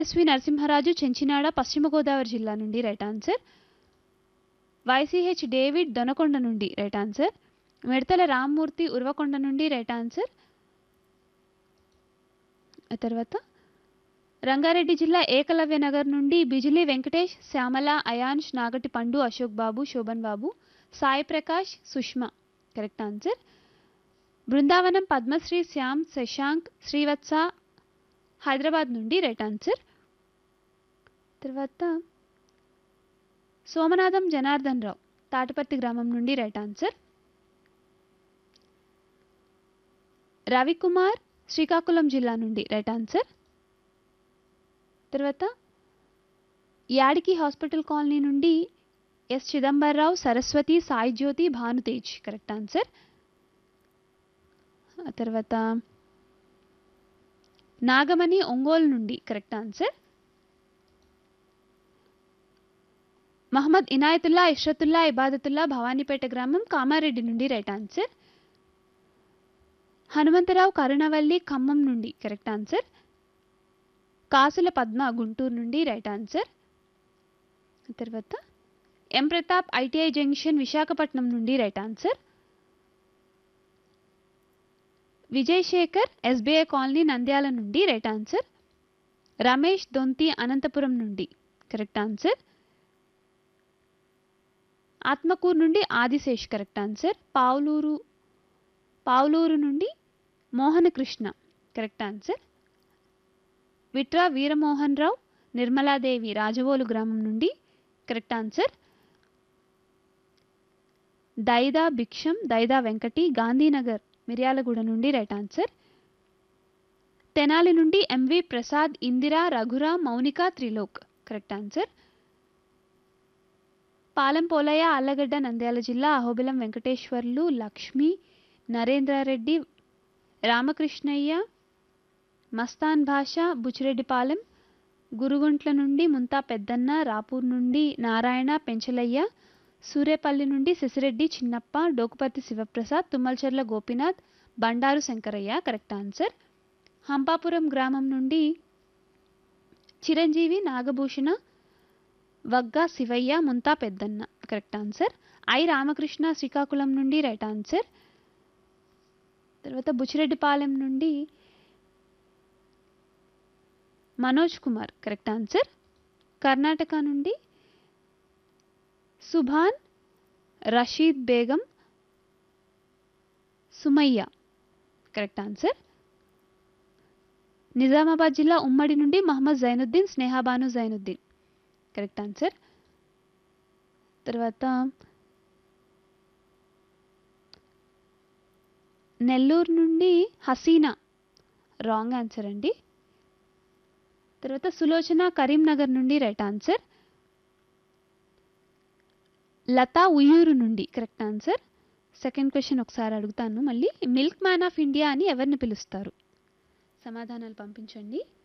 SV Narasimharaju చెంచినాడ పశ్చిమ గోదావరి జిల్లా నుండి right answer YCH David Donakonda నుండి రైట్ ఆన్సర్ మిడతల రామ్మూర్తి ఉర్వకొండ నుండి రైట్ ఆన్సర్ ఆ తర్వాత రంగారెడ్డి జిల్లా ఏకలవ్య నగర్ నుండి బిజిలీ వెంకటేష్ శ్యామల అయాన్ష్ నాగటి పండు అశోక్ బాబు శోభన్ బాబు సాయి ప్రకాష్ సుష్మా కరెక్ట్ ఆన్సర్ బృందావనం పద్మశ్రీ శ్యామ్ శశాంక్ శ్రీవత్స హైదరాబాద్ నుండి రైట్ ఆన్సర్ తర్వాత సోమనాథం జనార్దన్ రావు తాటిపర్తి గ్రామం నుండి రైట్ ఆన్సర్ రవికుమార్ శ్రీకాకుళం జిల్లా నుండి రైట్ ఆన్సర్ తర్వాత యాడికి హాస్పిటల్ కాలనీ నుండి S Chidambararao Saraswathi Sai Jyothi Bhanutej correct answer ఆ తర్వాత నాగమణి ఒంగోలు నుండి కరెక్ట్ ఆన్సర్ మహమ్మద్ ఇనాయతుల్లా ఇష్రతుల్లా ఇబాదతుల్లా భవానీపేట గ్రామం కామారెడ్డి నుండి రైట్ ఆన్సర్ హనుమంతరావు కరుణవల్లి ఖమ్మం నుండి కరెక్ట్ ఆన్సర్ కాసుల పద్మ గుంటూరు నుండి రైట్ ఆన్సర్ తర్వాత M Pratap ITI junction Visakhapatnam నుండి right answer Vijay Sekhar SBI colony Nandyal నుండి రైట్ ఆన్సర్ రమేష్ దొంతి అనంతపురం నుండి కరెక్ట్ ఆన్సర్ ఆత్మకూరు నుండి ఆదిశేష్ కరెక్ట్ ఆన్సర్ పావులూరు పావులూరు నుండి మోహనకృష్ణ కరెక్ట్ ఆన్సర్ విట్రా వీరమోహన్ రావు నిర్మలాదేవి రాజవోలు గ్రామం నుండి కరెక్ట్ ఆన్సర్ దైదా భిక్షం దైదా వెంకటి గాంధీనగర్ మిర్యాలగూడ నుండి రైట్ ఆన్సర్ తెనాలి నుండి ఎంవి ప్రసాద్ ఇందిరా రఘురా మౌనిక త్రిలోక్ కరెక్ట్ ఆన్సర్ పాలెం పోలయ్య ఆళ్లగడ్డ నంద్యాల జిల్లా అహోబిలం వెంకటేశ్వర్లు లక్ష్మి నరేంద్రారెడ్డి రామకృష్ణయ్య మస్తాన్ భాష బుచ్చిరెడ్డిపాలెం గురుగుంట్ల నుండి ముంతా పెద్దన్న రాపూర్ నుండి నారాయణ పెంచలయ్య సూరేపల్లి నుండి శశిరెడ్డి చిన్నప్ప డోకుపర్తి శివప్రసాద్ తుమ్మలచెర్ల గోపీనాథ్ బండారు శంకరయ్య కరెక్ట్ ఆన్సర్ హంపాపురం గ్రామం నుండి Chiranjeevi Nagabhushana Vagga Sivaiah Munta Peddanna correct answer I Ramakrishna Srikakulam నుండి రైట్ ఆన్సర్ తర్వాత బుచ్చిరెడ్డిపాలెం నుండి మనోజ్ కుమార్ కరెక్ట్ ఆన్సర్ కర్ణాటక నుండి సుభాన్ రషీద్ బేగం సుమయ్య కరెక్ట్ ఆన్సర్ నిజామాబాద్ జిల్లా ఉమ్మడి నుండి మహమ్మద్ జైనుద్దీన్ స్నేహాబాను జైనుద్దీన్ కరెక్ట్ ఆన్సర్ తర్వాత నెల్లూరు నుండి హసీనా రాంగ్ ఆన్సర్ అండి తర్వాత సులోచన కరీంనగర్ నుండి రైట్ ఆన్సర్ లతా ఉయ్యూరు నుండి కరెక్ట్ ఆన్సర్ సెకండ్ క్వశ్చన్ ఒకసారి అడుగుతాను మళ్ళీ మిల్క్ మ్యాన్ ఆఫ్ ఇండియా అని ఎవరిని పిలుస్తారు సమాధానాలు పంపించండి